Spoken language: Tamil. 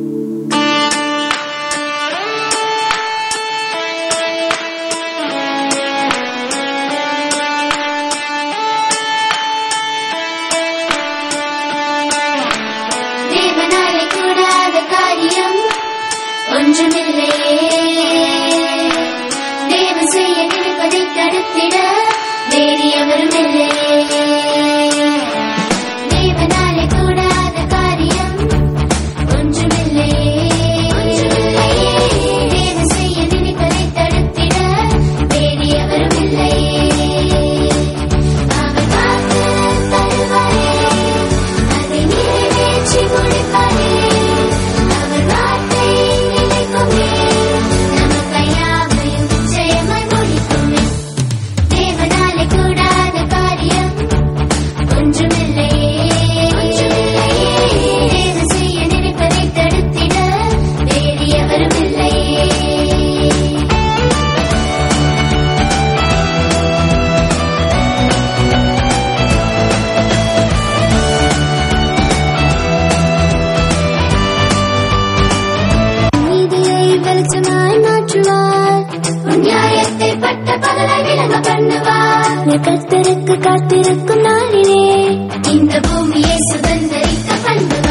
தேவனாலே கூடாத காரியம் ஒன்றுமில்லையே தேவன் செய்ய நினைப்பதை தடுத்திட வேறு எவரும் இல்லையே தேவனாலே கூடாத காரியம் ஒன்றுமில்லையே தேவன் செய்ய நினைப்பதை தடுத்திட வேறு எவரும் இல்லையே அவர் வாக்கு தருவாரே அதை நிறைவேற்றி முடிப்பாரே அவர் வார்த்தை நிலைக்குமே நமக்கையாவையும் ஜெயமாய் முடிக்குமே தேவனாலே கூடாத காரியம் ஒன்றுமில்லையே தேவன் செய்ய நினைப்பதை தடுத்திட வேறு எவரும் இல்லையே நீதியை வெளிச்சமாய் மாற்றுவார் உன் நியாயத்தை பட்ட பகலாய் விளங்க பண்ணுவார் நீ கர்த்தருக்கு காத்திருக்கும் நாளிலே இந்த பூமியை சுதந்திரிக்க பண்ணுவார்